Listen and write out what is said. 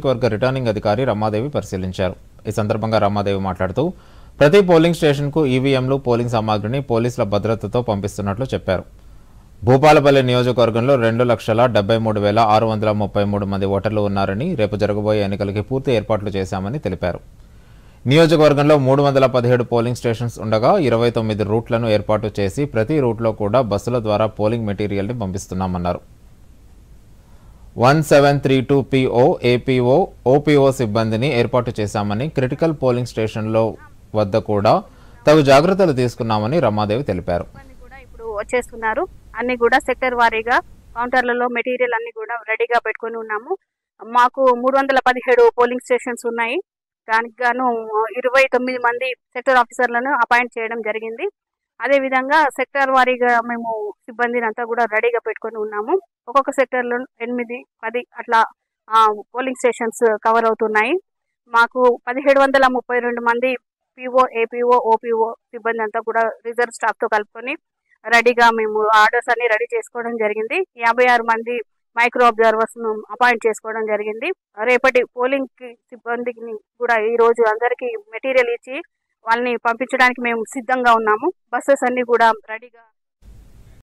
నియోజకవర్గ రిటర్నింగ్ అధికారి రమాదేవి పరిశీలించారు ఈ సందర్భంగా రమాదేవి మాట్లాడుతూ ప్రతి పోలింగ్ స్టేషన్కు ఈవీఎంలు పోలింగ్ సామాగ్రిని పోలీసుల భద్రతతో పంపిస్తున్నట్లు చెప్పారు భూపాలపల్లి నియోజకవర్గంలో రెండు లక్షల డెబ్బై మూడు వేల ఆరు వందల ముప్పై మూడు మంది ఓటర్లు ఉన్నారని రేపు జరగబోయే ఎన్నికలకి పూర్తి ఏర్పాట్లు చేశామని తెలిపారు నియోజకవర్గంలో మూడు వందల పదిహేడు పోలింగ్ స్టేషన్స్ ఉండగా ఇరవై తొమ్మిది రూట్లను ఏర్పాటు చేసి ప్రతి రూట్లో కూడా బస్సుల ద్వారా పోలింగ్ మెటీరియల్ని పంపిస్తున్నామన్నారు one seven three two PO APO OPO సిబ్బందిని ఏర్పాటు చేశామని క్రిటికల్ పోలింగ్ స్టేషన్లో వద్ద కూడా తగు జాగ్రత్తలు తీసుకున్నామని రమాదేవి తెలిపారు సిబ్బంది కూడా ఇప్పుడు వచ్చేస్తున్నారు అన్ని కూడా సెక్టర్ వారీగా కౌంటర్లలో మెటీరియల్ అన్ని కూడా రెడీగా పెట్టుకొని ఉన్నాము మాకు మూడు వందల పదిహేడు పోలింగ్ స్టేషన్స్ ఉన్నాయి దానికి గాను ఇరవై తొమ్మిది మంది సెక్టర్ ఆఫీసర్లను అపాయింట్ చేయడం జరిగింది అదే విధంగా సెక్టర్ వారీగా మేము సిబ్బందిని అంతా కూడా రెడీగా పెట్టుకొని ఉన్నాము ఒక్కొక్క సెక్టర్లో ఎనిమిది పది అట్లా పోలింగ్ స్టేషన్స్ కవర్ అవుతున్నాయి మాకు పదిహేడు వందల ముప్పై రెండు మంది పిఓ ఏపీఓ ఓపీఓ సిబ్బంది అంతా కూడా రిజర్వ్ స్టాఫ్ తో కలుపుకొని రెడీగా మేము ఆర్డర్స్ అన్ని రెడీ చేసుకోవడం జరిగింది యాభై ఆరు మంది మైక్రో అబ్జర్వర్స్ ను అపాయింట్ చేసుకోవడం జరిగింది రేపటి పోలింగ్ కి సిబ్బందికి కూడా ఈ రోజు అందరికి మెటీరియల్ ఇచ్చి వాళ్ళని పంపించడానికి మేము సిద్ధంగా ఉన్నాము బస్సెస్ అన్ని కూడా రెడీగా